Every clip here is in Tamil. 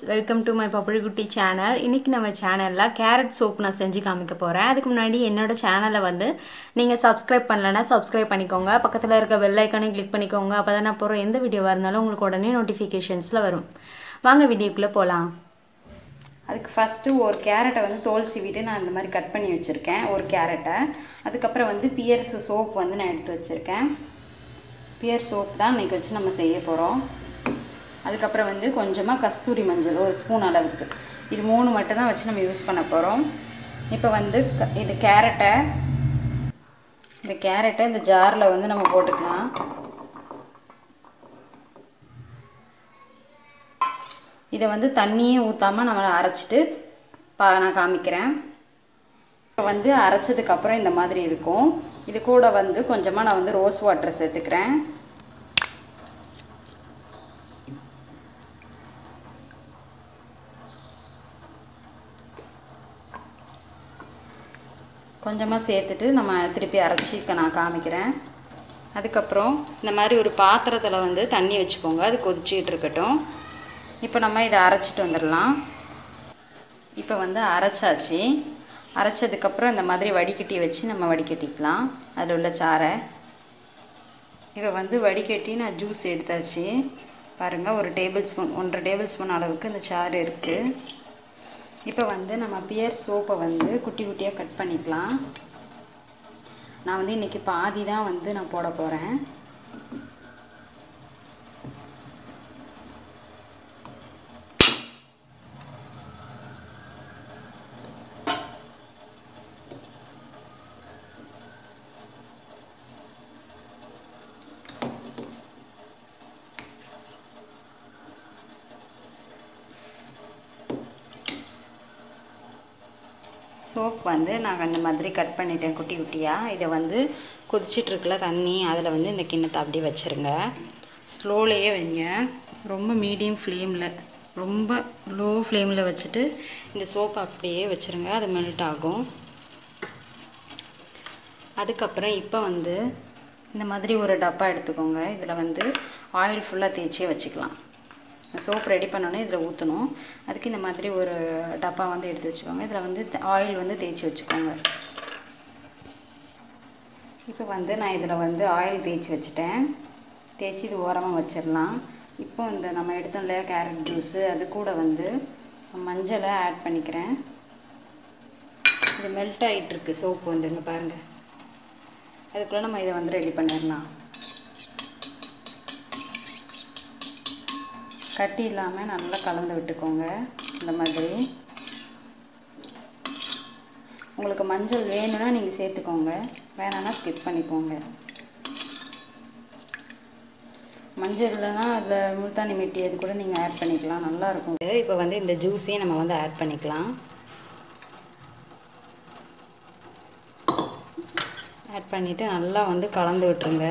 வெல்கம் டு மை பப்புளிக்குட்டி சேனல் இன்றைக்கி நம்ம சேனலில் கேரட் சோப் நான் செஞ்சு காமிக்க போகிறேன் அதுக்கு முன்னாடி என்னோட சேனலை வந்து நீங்கள் சப்ஸ்கிரைப் பண்ணலைன்னா சப்ஸ்கிரைப் பண்ணிக்கோங்க பக்கத்தில் இருக்க பெல் ஐக்கானையும் கிளிக் பண்ணிக்கோங்க அப்போ தான் நான் போகிற எந்த வீடியோவாக இருந்தாலும் உங்களுக்கு உடனே நோட்டிஃபிகேஷன்ஸில் வரும் வாங்க வீடியோக்குள்ளே போகலாம் அதுக்கு ஃபஸ்ட்டு ஒரு கேரட்டை வந்து தோல் சீவிட்டு நான் இந்த மாதிரி கட் பண்ணி வச்சுருக்கேன் ஒரு கேரட்டை அதுக்கப்புறம் வந்து பியர்ஸ் சோப் வந்து நான் எடுத்து வச்சுருக்கேன் பியர் சோப் தான் இன்றைக்கி வச்சு நம்ம செய்ய போகிறோம் அதுக்கப்புறம் வந்து கொஞ்சமாக கஸ்தூரி மஞ்சள் ஒரு ஸ்பூன் அளவுக்கு இது மூணு மட்டும் தான் வச்சு நம்ம யூஸ் பண்ண போகிறோம் இப்போ வந்து க- இது கேரட்டை இந்த கேரட்டை இந்த ஜாரில் வந்து நம்ம போட்டுக்கலாம் இதை வந்து தண்ணியே ஊற்றாமல் நம்ம அரைச்சிட்டு பா நான் காமிக்கிறேன் இப்போ வந்து அரைச்சதுக்கப்புறம் இந்த மாதிரி இருக்கும் இது கூட வந்து கொஞ்சமாக நான் வந்து ரோஸ் வாட்டர் சேர்த்துக்கிறேன் கொஞ்சமாக சேர்த்துட்டு நம்ம திருப்பி அரைச்சி க- நான் காமிக்கிறேன் அதுக்கப்புறம் இந்த மாதிரி ஒரு பாத்திரத்தில் வந்து தண்ணி வச்சுக்கோங்க அது கொதிச்சிக்கிட்டு இருக்கட்டும் இப்போ நம்ம இதை அரைச்சிட்டு வந்துடலாம் இப்போ வந்து அரைச்சாச்சு அரைச்சதுக்கப்புறம் இந்த மாதிரி வடிகட்டி வச்சு நம்ம வடிகட்டிக்கலாம் அதில் உள்ள சாறை இப்போ வந்து வடிகட்டி நான் ஜூஸ் எடுத்தாச்சு பாருங்கள் ஒரு டேபிள் ஸ்பூன் ஒன்றரை டேபிள் ஸ்பூன் அளவுக்கு இந்த சாறு இருக்குது இப்போ வந்து நம்ம பியர் சோப்பை வந்து குட்டி குட்டியாக கட் பண்ணிக்கலாம் நான் வந்து இன்றைக்கி பாதி தான் வந்து நான் போட போகிறேன் சோப் வந்து நான் அந்த மாதிரி கட் பண்ணிட்டேன் குட்டி குட்டியாக இதை வந்து கொதிச்சிட்ருக்குல தண்ணி அதில் வந்து இந்த கிண்ணத்தை அப்படியே வச்சுருங்க ஸ்லோலேயே வைங்க ரொம்ப மீடியம் ஃப்ளேமில் ரொம்ப லோ ஃப்ளேமில் வச்சுட்டு இந்த சோப்பை அப்படியே வச்சுருங்க அது மெல்ட் ஆகும் அதுக்கப்புறம் இப்போ வந்து இந்த மாதிரி ஒரு டப்பா எடுத்துக்கோங்க இதில் வந்து ஆயில் ஃபுல்லாக தேய்ச்சியே வச்சுக்கலாம் சோப் ரெடி பண்ணோன்னே இதில் ஊற்றணும் அதுக்கு இந்த மாதிரி ஒரு டப்பா வந்து எடுத்து வச்சுக்கோங்க இதில் வந்து ஆயில் வந்து தேய்ச்சி வச்சுக்கோங்க இப்போ வந்து நான் இதில் வந்து ஆயில் தேய்ச்சி வச்சுட்டேன் தேய்ச்சி இது ஓரமாக வச்சிடலாம் இப்போ இந்த நம்ம எடுத்தோம் இல்லையா கேரட் ஜூஸு அது கூட வந்து மஞ்சளை ஆட் பண்ணிக்கிறேன் இது மெல்ட் ஆகிட்டுருக்கு சோப்பு வந்து இங்கே பாருங்கள் அதுக்குள்ளே நம்ம இதை வந்து ரெடி பண்ணிடலாம் கட்டி இல்லாமல் நல்லா கலந்து விட்டுக்கோங்க இந்த மாதிரி உங்களுக்கு மஞ்சள் வேணும்னா நீங்கள் சேர்த்துக்கோங்க வேணாம்னா ஸ்கிப் பண்ணிக்கோங்க மஞ்சள் இல்லைன்னா அதில் முல்தானி மெட்டி அது கூட நீங்கள் ஆட் பண்ணிக்கலாம் நல்லாயிருக்கும் இப்போ வந்து இந்த ஜூஸையும் நம்ம வந்து ஆட் பண்ணிக்கலாம் ஆட் பண்ணிவிட்டு நல்லா வந்து கலந்து விட்டுருங்க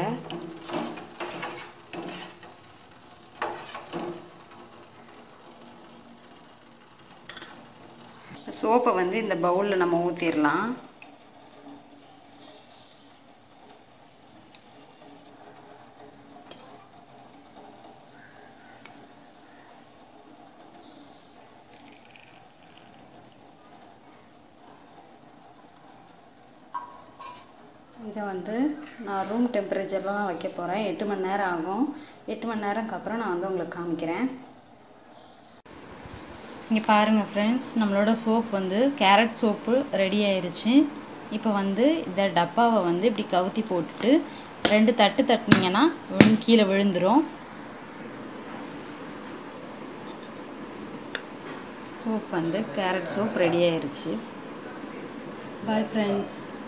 சோப்பை வந்து இந்த பவுலில் நம்ம ஊற்றிடலாம் இதை வந்து நான் ரூம் டெம்பரேச்சரில் தான் வைக்க போகிறேன் எட்டு மணி நேரம் ஆகும் எட்டு மணி நேரம்க்கு அப்புறம் நான் வந்து உங்களுக்கு காமிக்கிறேன் இங்கே பாருங்கள் ஃப்ரெண்ட்ஸ் நம்மளோட சோப் வந்து கேரட் சோப்பு ரெடி ஆயிருச்சு இப்போ வந்து இந்த டப்பாவை வந்து இப்படி கவுத்தி போட்டுட்டு ரெண்டு தட்டு தட்டினீங்கன்னா விழு கீழே விழுந்துடும் சோப் வந்து கேரட் சோப் ரெடி ஆயிருச்சு பாய் ஃப்ரெண்ட்ஸ்